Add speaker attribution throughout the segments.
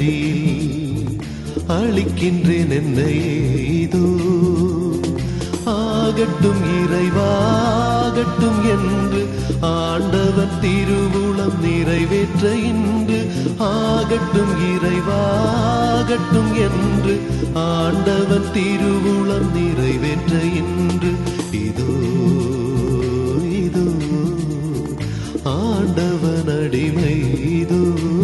Speaker 1: வழியில் அளிக்கின்றேன் என்னையே இதோ ஆகட்டும் இறைவாகட்டும் என்று ஆண்டவன் திருவுளம் நிறைவேற்ற இன்று ஆகட்டும் இறைவாகட்டும் என்று ஆண்டவன் திருவுளம் நிறைவேற்ற இன்று இதோ இதோ ஆண்டவன் அடிமை இதோ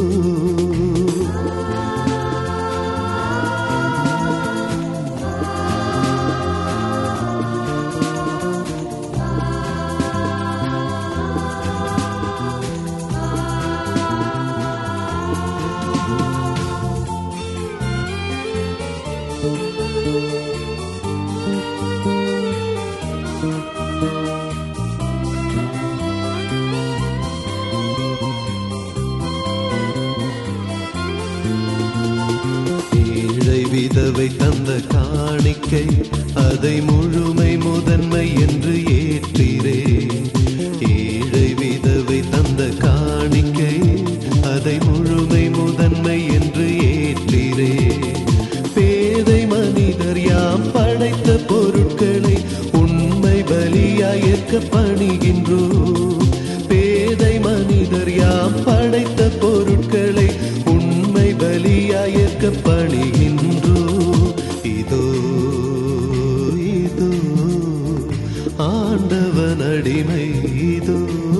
Speaker 1: ஏழை விதவை தந்த காணிக்கை அதை முழுமை முதன்மை என்று ஏற்றிரே ஏழை விதவை தந்த காணிக்கை அதை முழுமை முதன்மை என்று ஏற்றிரே பேதை மனிதர் யாம் படைத்த பொருட்களை உண்மை பலியாய் ஏற்க பணிகின்றோ பேதை மனிதர் யாம் படைத்த பொருட்களை உண்மை பலியாய் ஏற்க பணிகின்றோ இதோ இதோ ஆண்டவன் அடிமை இதோ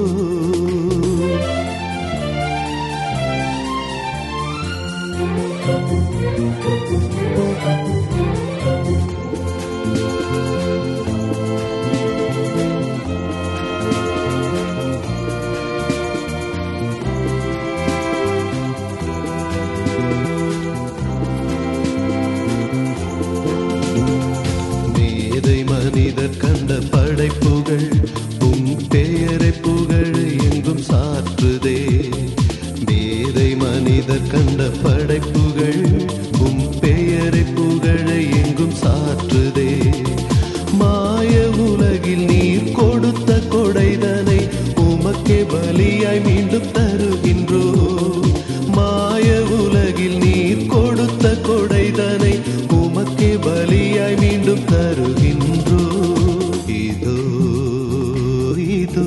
Speaker 1: மேதை மனிதர் கண்ட படைப்புகள் உம் பெயரை புகழ எங்கும் சாற்றுதே மேதை மனிதர் கண்ட படைப்புகள் உம் பெயரை புகழ எங்கும் சாற்றுதே மாய உலகில் நீர் கொடுத்த கொடைதனை உமக்கே பலியாய் மீண்டும் தருகின்றோ மாய உலகில் நீர் கொடுத்த கொடைதனை உமக்கே பலியாய் மீண்டும் தருகின்றோ இதோ இதோ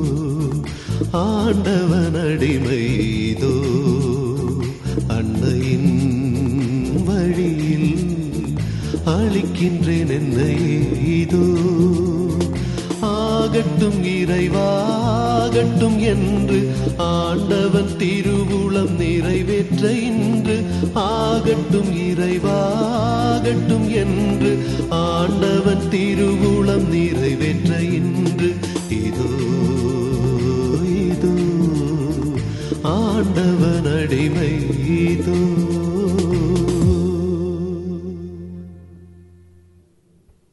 Speaker 1: ஆண்டவன் அடிமை இதோ அன்னையின் வழியில் அளிக்கின்றேன் என்னை இதோ ஆகட்டும் இறைவாகட்டும் என்று ஆண்டவன் திருவுளம் நிறைவேற்ற இன்று ஆகட்டும் இறைவாகட்டும் என்று ஆண்டவன் திருவுளம் நிறைவேற்ற இன்று